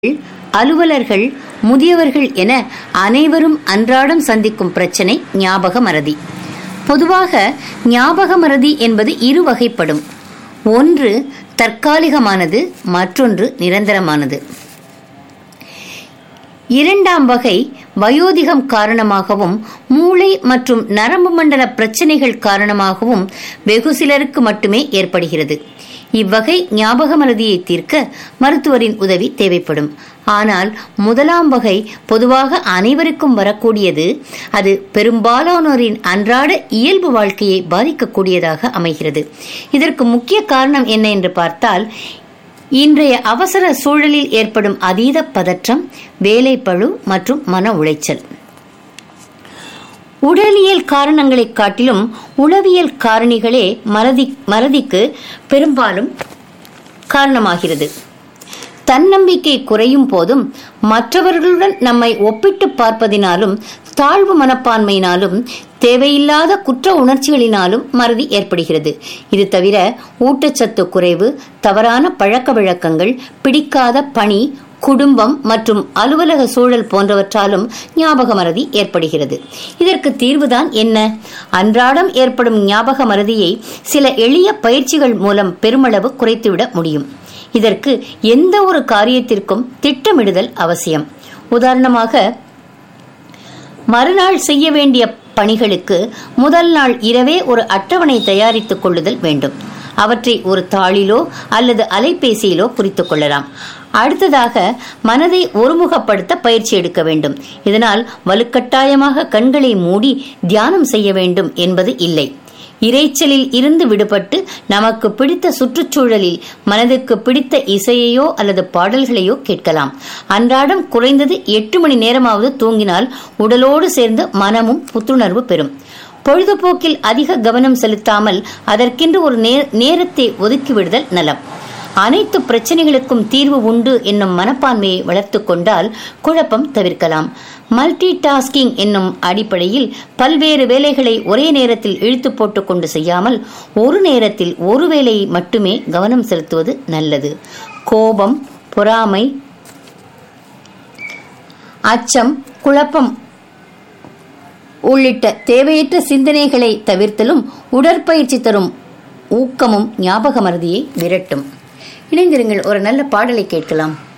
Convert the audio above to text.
அலுவலர்கள் முதியவர்கள் என அனைவரும் அன்றாடம் சந்திக்கும் பிரச்சனை ஞாபக மறதி பொதுவாக ஞாபக மறதி என்பது இரு வகைப்படும் ஒன்று தற்காலிகமானது மற்றொன்று நிரந்தரமானது இரண்டாம் வகை வயோதிகம் காரணமாகவும் மூளை மற்றும் நரம்பு மண்டல பிரச்சனைகள் காரணமாகவும் வெகு சிலருக்கு மட்டுமே ஏற்படுகிறது இவ்வகை ஞாபக மறதியை தீர்க்க மருத்துவரின் உதவி தேவைப்படும் ஆனால் முதலாம் வகை பொதுவாக அனைவருக்கும் வரக்கூடியது அது பெரும்பாலானோரின் அன்றாட இயல்பு வாழ்க்கையை பாதிக்கக்கூடியதாக அமைகிறது இதற்கு முக்கிய காரணம் என்ன என்று பார்த்தால் இன்றைய அவசர சூழலில் ஏற்படும் அதீத பதற்றம் வேலைப்பழு மற்றும் மன உளைச்சல் உடலியல் காரணங்களை காட்டிலும் உளவியல் காரணிகளே மறதி மறதிக்கு பெரும்பாலும் காரணமாகிறது தன்னம்பிக்கை குறையும் போதும் மற்றவர்களுடன் நம்மை ஒப்பிட்டு பார்ப்பதினாலும் தாழ்வு மனப்பான்மையினாலும் தேவையில்லாத குற்ற உணர்ச்சிகளினாலும் மறதி ஏற்படுகிறது இது தவிர ஊட்டச்சத்து குறைவு தவறான பழக்க வழக்கங்கள் பிடிக்காத பணி குடும்பம் மற்றும் அலுவலக சூழல் போன்றவற்றாலும் ஞாபக மறதி ஏற்படுகிறது இதற்கு தீர்வுதான் என்ன அன்றாடம் ஏற்படும் ஞாபக மறதியை சில எளிய பயிற்சிகள் மூலம் பெருமளவு குறைத்துவிட முடியும் இதற்கு எந்த ஒரு காரியத்திற்கும் திட்டமிடுதல் அவசியம் உதாரணமாக மறுநாள் செய்ய வேண்டிய பணிகளுக்கு முதல் நாள் இரவே ஒரு அட்டவணை தயாரித்துக் கொள்ளுதல் வேண்டும் அவற்றை ஒரு தாளிலோ அல்லது அலைபேசியிலோ குறித்துக் கொள்ளலாம் அடுத்ததாக மனதை ஒருமுகப்படுத்த பயிற்சி எடுக்க வேண்டும் இதனால் வலுக்கட்டாயமாக கண்களை மூடி தியானம் செய்ய வேண்டும் என்பது இல்லை இறைச்சலில் இருந்து விடுபட்டு நமக்கு பிடித்த சுற்றுச்சூழலில் மனதுக்கு பிடித்த இசையையோ அல்லது பாடல்களையோ கேட்கலாம் அன்றாடம் குறைந்தது எட்டு மணி நேரமாவது தூங்கினால் உடலோடு சேர்ந்து மனமும் புத்துணர்வு பெறும் பொழுதுபோக்கில் அதிக கவனம் செலுத்தாமல் அதற்கென்று ஒரு நேரத்தை ஒதுக்கிவிடுதல் நலம் அனைத்து பிரச்சனைகளுக்கும் தீர்வு உண்டு என்னும் மனப்பான்மையை வளர்த்து கொண்டால் குழப்பம் தவிர்க்கலாம் மல்டி டாஸ்கிங் என்னும் அடிப்படையில் பல்வேறு வேலைகளை ஒரே நேரத்தில் இழுத்து போட்டு கொண்டு செய்யாமல் ஒரு நேரத்தில் ஒரு வேலையை மட்டுமே கவனம் செலுத்துவது நல்லது கோபம் பொறாமை அச்சம் குழப்பம் உள்ளிட்ட தேவையற்ற சிந்தனைகளை தவிர்த்தலும் உடற்பயிற்சி தரும் ஊக்கமும் ஞாபக மருதியை விரட்டும் இணைந்திருங்கள் ஒரு நல்ல பாடலை கேட்கலாம்